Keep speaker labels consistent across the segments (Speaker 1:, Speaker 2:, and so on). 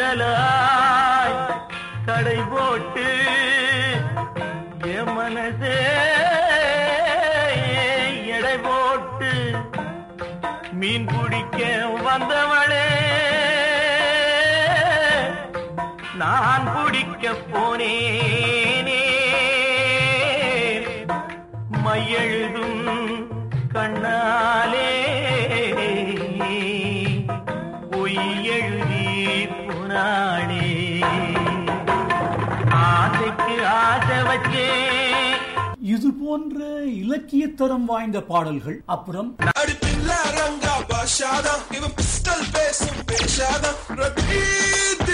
Speaker 1: கடலாய் கடை போட்டு என் மனசே எடை போட்டு மீன் பிடிக்க வந்தவளே நான் பிடிக்க போனேனே மையெழுதும் கண்ணாலே பொய் எழுதி போனாளே ஆசைக்கு ஆசை வச்சே
Speaker 2: இது போன்ற இலக்கியத்தரம் வாய்ந்த பாடல்கள் அப்புறம்
Speaker 3: அடிப்பில்ல ரங்கா பாஷாதா இவன் பிஸ்டல் பேசும் பேஷாதா ரபீதி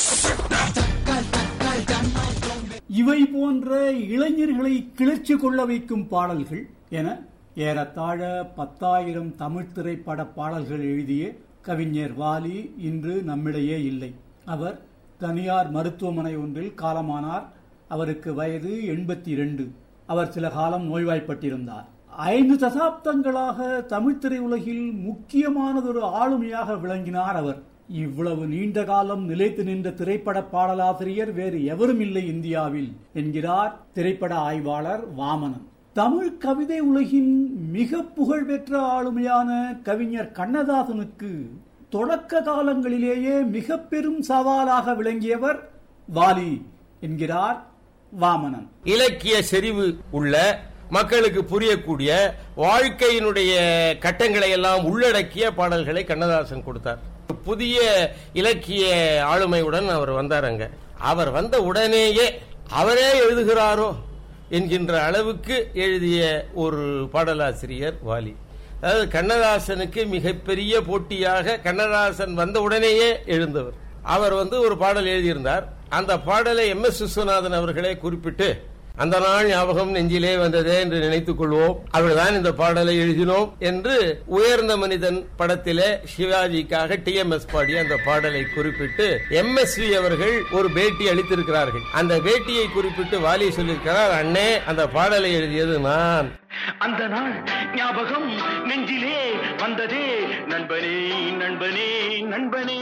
Speaker 2: இவை போன்ற இளைஞர்களை கிளர்ச்சி கொள்ள வைக்கும் பாடல்கள் என ஏறத்தாழ பத்தாயிரம் தமிழ் திரைப்பட பாடல்கள் எழுதிய கவிஞர் வாலி இன்று நம்மிடையே இல்லை அவர் தனியார் மருத்துவமனை ஒன்றில் காலமானார் அவருக்கு வயது எண்பத்தி இரண்டு அவர் சில காலம் நோய்வாய்ப்பட்டிருந்தார் ஐந்து தசாப்தங்களாக தமிழ் திரையுலகில் முக்கியமானதொரு ஆளுமையாக விளங்கினார் அவர் இவ்வளவு நீண்ட காலம் நிலைத்து நின்ற திரைப்பட பாடலாசிரியர் வேறு எவரும் இல்லை இந்தியாவில் என்கிறார் திரைப்பட ஆய்வாளர் வாமனன் தமிழ் கவிதை உலகின் மிக புகழ்பெற்ற ஆளுமையான கவிஞர் கண்ணதாசனுக்கு தொடக்க காலங்களிலேயே மிக பெரும் சவாலாக விளங்கியவர் வாலி என்கிறார் வாமனன்
Speaker 4: இலக்கிய செறிவு உள்ள மக்களுக்கு புரியக்கூடிய வாழ்க்கையினுடைய கட்டங்களை எல்லாம் உள்ளடக்கிய பாடல்களை கண்ணதாசன் கொடுத்தார் புதிய இலக்கிய ஆளுமையுடன் அவர் வந்தார் அங்க அவர் வந்த உடனேயே அவரே எழுதுகிறாரோ என்கின்ற அளவுக்கு எழுதிய ஒரு பாடலாசிரியர் வாலி அதாவது கண்ணதாசனுக்கு மிகப்பெரிய போட்டியாக கண்ணதாசன் வந்த உடனேயே எழுந்தவர் அவர் வந்து ஒரு பாடல் எழுதியிருந்தார் அந்த பாடலை எம் எஸ் விஸ்வநாதன் அவர்களே குறிப்பிட்டு அந்த நாள் ஞாபகம் நெஞ்சிலே வந்ததே என்று நினைத்துக் கொள்வோம் அவர்தான் இந்த பாடலை எழுதினோம் என்று உயர்ந்த மனிதன் படத்திலே சிவாஜிக்காக டி எம் எஸ் பாடி அந்த பாடலை குறிப்பிட்டு எம் எஸ் வி அவர்கள் ஒரு பேட்டி அளித்திருக்கிறார்கள் அந்த பேட்டியை குறிப்பிட்டு வாலி சொல்லியிருக்கிறார் அண்ணே அந்த பாடலை எழுதியது நான்
Speaker 1: அந்த நாள் ஞாபகம் நெஞ்சிலே வந்ததே நண்பனே நண்பனே நண்பனே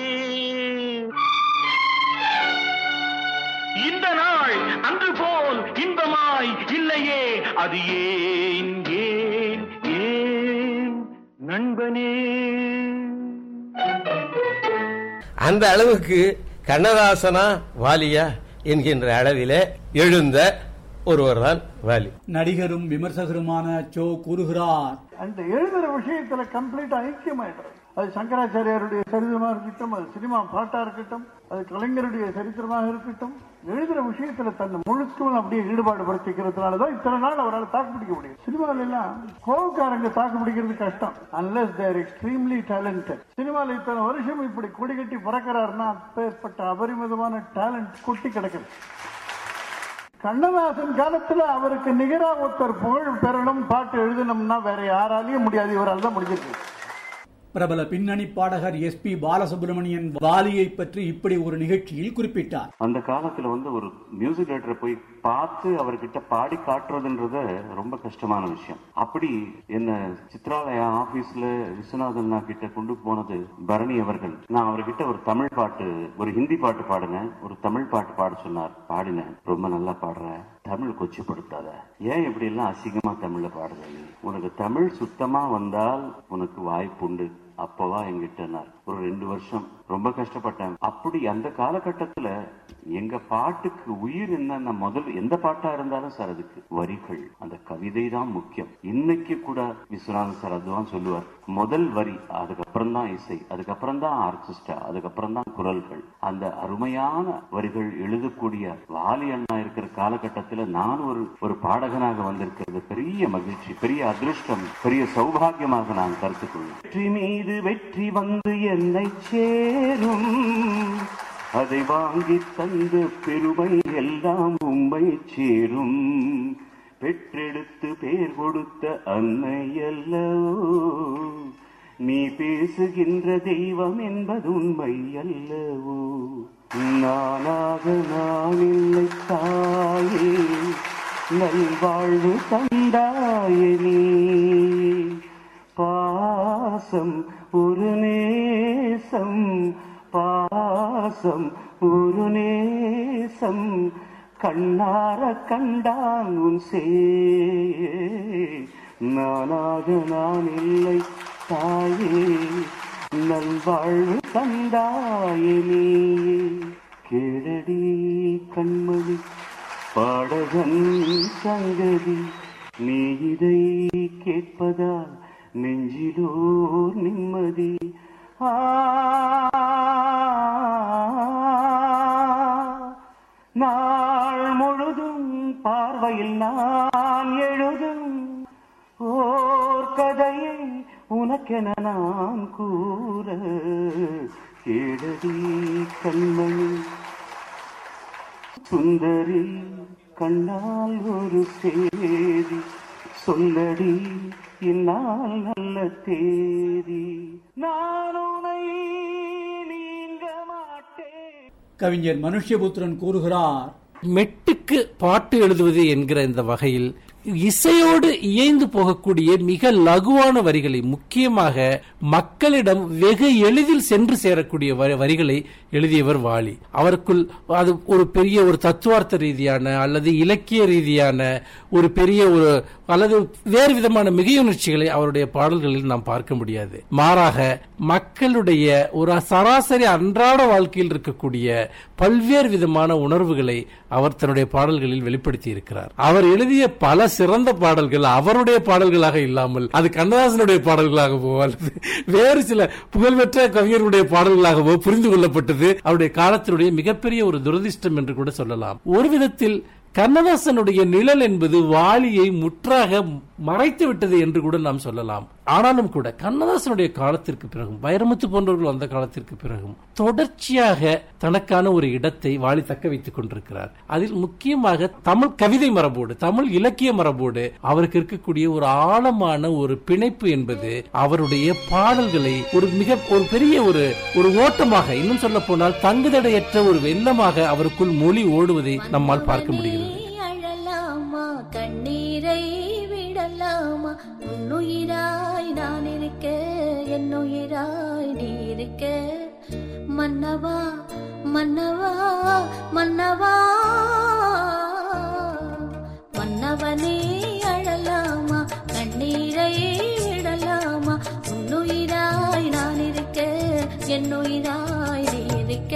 Speaker 1: இந்த நாள் அன்று போல் இன்பமாய் இல்லையே அது ஏன் ஏன் ஏன் நண்பனே
Speaker 4: அந்த அளவுக்கு கண்ணதாசனா வாலியா என்கின்ற அளவிலே எழுந்த ஒருவர் தான் வாலி
Speaker 2: நடிகரும் விமர்சகருமான சோ கூறுகிறார்
Speaker 5: அந்த எழுதுற விஷயத்துல கம்ப்ளீட்டா ஐக்கியமாயிடுறது அது சங்கராச்சாரியாருடைய சரித்திரமா இருக்கட்டும் அது சினிமா பாட்டா இருக்கட்டும் அது கலைஞருடைய சரித்திரமாக இருக்கட்டும் எழுதுற விஷயத்துல தன்னை முழுக்கும் அப்படியே ஈடுபாடு படுத்திக்கிறதுனாலதான் இத்தனை நாள் அவரால் தாக்கு பிடிக்க முடியும் சினிமால எல்லாம் கோவக்காரங்க தாக்கு பிடிக்கிறது கஷ்டம் அன்லெஸ் தேர் எக்ஸ்ட்ரீம்லி டேலண்டட் சினிமால இத்தனை வருஷம் இப்படி கொடி கட்டி பறக்கிறாருன்னா அப்பேற்பட்ட அபரிமிதமான டேலண்ட் கொட்டி கிடக்குது கண்ணதாசன் காலத்துல அவருக்கு நிகரா ஒருத்தர் புகழ் பெறணும் பாட்டு எழுதணும்னா வேற யாராலையும் முடியாது இவரால் தான் முடிஞ்சிருக்கு
Speaker 2: பிரபல பின்னணி பாடகர் எஸ் பி பாலசுப்ரமணியன் வாலியை பற்றி இப்படி ஒரு நிகழ்ச்சியில் குறிப்பிட்டார்
Speaker 6: அந்த காலத்துல வந்து ஒரு மியூசிக் டைரக்டரை போய் பார்த்து அவர்கிட்ட பாடி காட்டுறதுன்றது ரொம்ப கஷ்டமான விஷயம் அப்படி என்ன சித்ராலயா ஆபீஸ்ல விஸ்வநாதன் கிட்ட கொண்டு போனது பரணி அவர்கள் நான் அவர்கிட்ட ஒரு தமிழ் பாட்டு ஒரு ஹிந்தி பாட்டு பாடுங்க ஒரு தமிழ் பாட்டு பாட சொன்னார் பாடினேன் ரொம்ப நல்லா பாடுற தமிழ் கொச்சப்படுத்தாத ஏன் இப்படி எல்லாம் அசிங்கமா தமிழ்ல பாடுற நீ? உனக்கு தமிழ் சுத்தமா வந்தால் உனக்கு வாய்ப்புண்டு அப்பவா என்கிட்டனார் ஒரு ரெண்டு வருஷம் ரொம்ப கஷ்டப்பட்டேன் அப்படி அந்த காலகட்டத்துல எங்க பாட்டுக்கு உயிர் என்னன்னா முதல் எந்த பாட்டா இருந்தாலும் சார் அதுக்கு வரிகள் அந்த கவிதை தான் முக்கியம் இன்னைக்கு கூட விஸ்வநாதன் சார் அதுதான் சொல்லுவார் முதல் வரி அதுக்கப்புறம் தான் இசை அதுக்கப்புறம் தான் ஆர்கெஸ்ட்ரா அதுக்கப்புறம் தான் குரல்கள் அந்த அருமையான வரிகள் எழுதக்கூடிய வாலி அண்ணா இருக்கிற காலகட்டத்துல நான் ஒரு ஒரு பாடகனாக வந்திருக்கிறது பெரிய மகிழ்ச்சி பெரிய அதிர்ஷ்டம் பெரிய சௌபாகியமாக நான் கருத்துக்கொள்வேன் வெற்றி மீது வெற்றி வந்து என்னை சேரும் அதை வாங்கி தந்த பெருமை எல்லாம் உம்மை சேரும் பெற்றெடுத்து பேர் கொடுத்த அன்னை அல்லவோ நீ பேசுகின்ற தெய்வம் என்பது உண்மை அல்லவோ நானாக நான் இல்லை தாயே நல்வாழ்வு தந்தாயே நீ பாசம் ஒரு நேசம் பாசம் பாசம் ஒரு நேசம் கண்ணார கண்டான் உன் சே நானாக நான் இல்லை தாயே நல்வாழ்வு தந்தாயே நீயே கேளடி கண்மணி பாடகன் சங்கதி நீ இதை கேட்பதால் நெஞ்சிலோர் நிம்மதி ஆ நாள் முழுதும் பார்வையில் நான் எழுதும் ஓர் கதையை உனக்கென நான் கூற கேளடி கண்மணி சுந்தரி கண்ணால் ஒரு சேதி சொல்லடி இந்நாள் நல்ல தேதி நான் உனை நீங்க மாட்டேன்
Speaker 2: கவிஞர் மனுஷ்யபுத்திரன் கூறுகிறார்
Speaker 7: மெட்டுக்கு பாட்டு எழுதுவது என்கிற இந்த வகையில் இசையோடு இயைந்து போகக்கூடிய மிக லகுவான வரிகளை முக்கியமாக மக்களிடம் வெகு எளிதில் சென்று சேரக்கூடிய வரி- வரிகளை எழுதியவர் வாலி அவருக்குள் அது ஒரு பெரிய ஒரு தத்துவார்த்த ரீதியான அல்லது இலக்கிய ரீதியான ஒரு பெரிய ஒரு அல்லது வேறு விதமான மிகையுணர்ச்சிகளை அவருடைய பாடல்களில் நாம் பார்க்க முடியாது மாறாக மக்களுடைய ஒரு சராசரி அன்றாட வாழ்க்கையில் இருக்கக்கூடிய பல்வேறு விதமான உணர்வுகளை அவர் தன்னுடைய பாடல்களில் வெளிப்படுத்தி இருக்கிறார் அவர் எழுதிய பல சிறந்த பாடல்கள் அவருடைய பாடல்களாக இல்லாமல் அது கண்ணதாசனுடைய பாடல்களாகவோ அல்லது வேறு சில புகழ்பெற்ற கவிஞருடைய பாடல்களாகவோ புரிந்து கொள்ளப்பட்டது அவருடைய காலத்தினுடைய மிகப்பெரிய ஒரு துரதிர்ஷ்டம் என்று கூட சொல்லலாம் ஒரு விதத்தில் கண்ணதாசனுடைய நிழல் என்பது வாலியை முற்றாக மறைத்து விட்டது என்று கூட நாம் சொல்லலாம் ஆனாலும் கூட கண்ணதாசனுடைய காலத்திற்கு பிறகும் வைரமுத்து போன்றவர்கள் அந்த காலத்திற்கு பிறகும் தொடர்ச்சியாக தனக்கான ஒரு இடத்தை வாலி தக்க வைத்துக் கொண்டிருக்கிறார் அதில் முக்கியமாக தமிழ் கவிதை மரபோடு தமிழ் இலக்கிய மரபோடு அவருக்கு இருக்கக்கூடிய ஒரு ஆழமான ஒரு பிணைப்பு என்பது அவருடைய பாடல்களை ஒரு மிக ஒரு பெரிய ஒரு ஒரு ஓட்டமாக இன்னும் சொல்ல போனால் தங்குதடையற்ற ஒரு வெள்ளமாக அவருக்குள் மொழி ஓடுவதை நம்மால் பார்க்க முடிகிறது
Speaker 8: அழலாமா கண்ணீரை விடலாமா உன்னுயிராய் நான் இருக்க என்னுயிராய் நீ இருக்க மன்னவா மன்னவா மன்னவா மன்னவனே அழலாமா கண்ணீரை விடலாமா உன்னுயிராய் நான் இருக்க என்னுயிராய் நீ இருக்க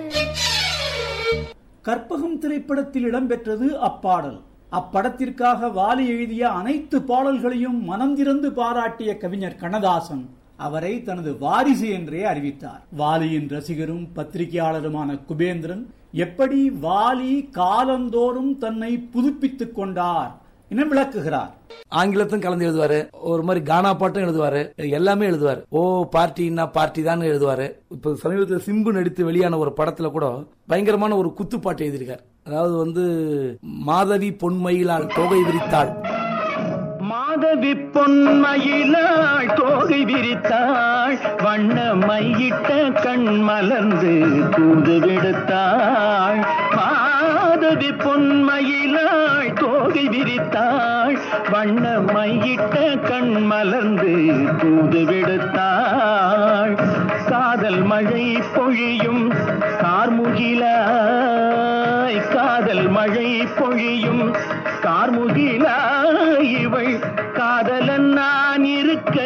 Speaker 2: கற்பகம் திரைப்படத்தில் இடம்பெற்றது அப்பாடல் அப்படத்திற்காக வாலி எழுதிய அனைத்து பாடல்களையும் மனம் திறந்து பாராட்டிய கவிஞர் கண்ணதாசன் அவரை தனது வாரிசு என்றே அறிவித்தார் வாலியின் ரசிகரும் பத்திரிகையாளருமான குபேந்திரன் எப்படி வாலி காலந்தோறும் தன்னை புதுப்பித்துக் கொண்டார் என விளக்குகிறார்
Speaker 9: ஆங்கிலத்தும் கலந்து எழுதுவாரு ஒரு மாதிரி கானா பாட்டும் எழுதுவாரு எல்லாமே எழுதுவாரு ஓ பார்ட்டின்னா பார்ட்டி தான் எழுதுவாரு இப்ப சமீபத்தில் சிம்பு நடித்து வெளியான ஒரு படத்துல கூட பயங்கரமான ஒரு குத்துப்பாட்டு எழுதியிருக்கார் அதாவது வந்து மாதவி பொன்மயிலால் தொகை விரித்தாள்
Speaker 1: மாதவி பொன்மயிலாள் தோகை விரித்தாள் வண்ண மையிட்ட கண் மலர்ந்து தூது விடுத்தாள் மாதவி பொன்மயிலாள் தோகை விரித்தாள் வண்ண மையிட்ட கண் மலர்ந்து தூது விடுத்தாள் காதல் மழை பொழியும் கார்முகிலாய் காதல் மழை பொழியும் கார்முகிலாய் இவள் காதலன் நான் இருக்க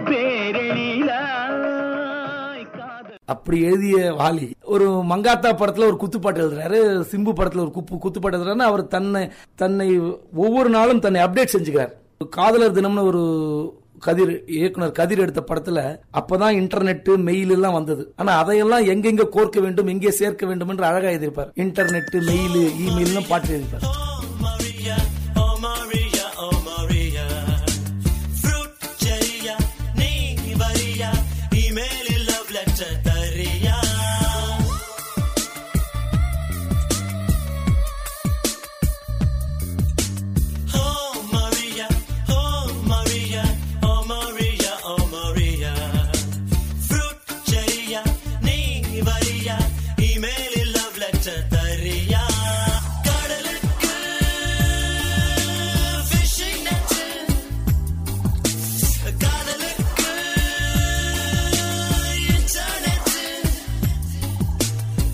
Speaker 1: பேரெழிலாய் காதல்
Speaker 9: அப்படி எழுதிய வாலி ஒரு மங்காத்தா படத்துல ஒரு குத்துப்பாட்டு எழுதுறாரு சிம்பு படத்துல ஒரு குப்பு குத்துப்பாட்டு எழுதுறாரு அவர் தன்னை தன்னை ஒவ்வொரு நாளும் தன்னை அப்டேட் செஞ்சுக்கிறார் காதலர் தினம்னு ஒரு கதிர் இயக்குனர் கதிர் எடுத்த படத்துல அப்பதான் இன்டர்நெட் மெயில் எல்லாம் வந்தது ஆனா அதையெல்லாம் எங்கெங்க கோர்க்க வேண்டும் எங்கே சேர்க்க வேண்டும் என்று அழகா எழுதியிருப்பார் இன்டர்நெட் மெயில் இமெயில் பாட்டு எழுதியிருப்பார்
Speaker 10: Maria, oh Maria, oh Maria. Fruit cherry, நீ வரியா, email love letter தரியா. Oh Maria, oh Maria, oh Maria, oh Maria. Fruit cherry, நீ வரியா, email love letter தரியா. கடலுக்கு fishing net. காதலுக்கு internet.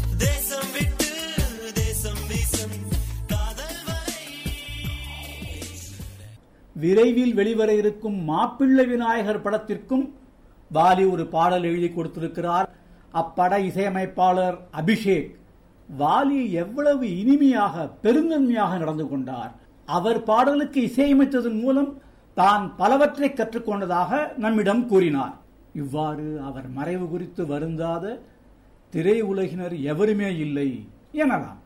Speaker 2: விரைவில் வெளிவர இருக்கும் மாப்பிள்ளை விநாயகர் படத்திற்கும் வாலி ஒரு பாடல் எழுதி கொடுத்திருக்கிறார் அப்பட இசையமைப்பாளர் அபிஷேக் வாலி எவ்வளவு இனிமையாக பெருந்தன்மையாக நடந்து கொண்டார் அவர் பாடலுக்கு இசையமைத்ததன் மூலம் தான் பலவற்றை கற்றுக்கொண்டதாக நம்மிடம் கூறினார் இவ்வாறு அவர் மறைவு குறித்து வருந்தாத திரையுலகினர் எவருமே இல்லை எனலாம்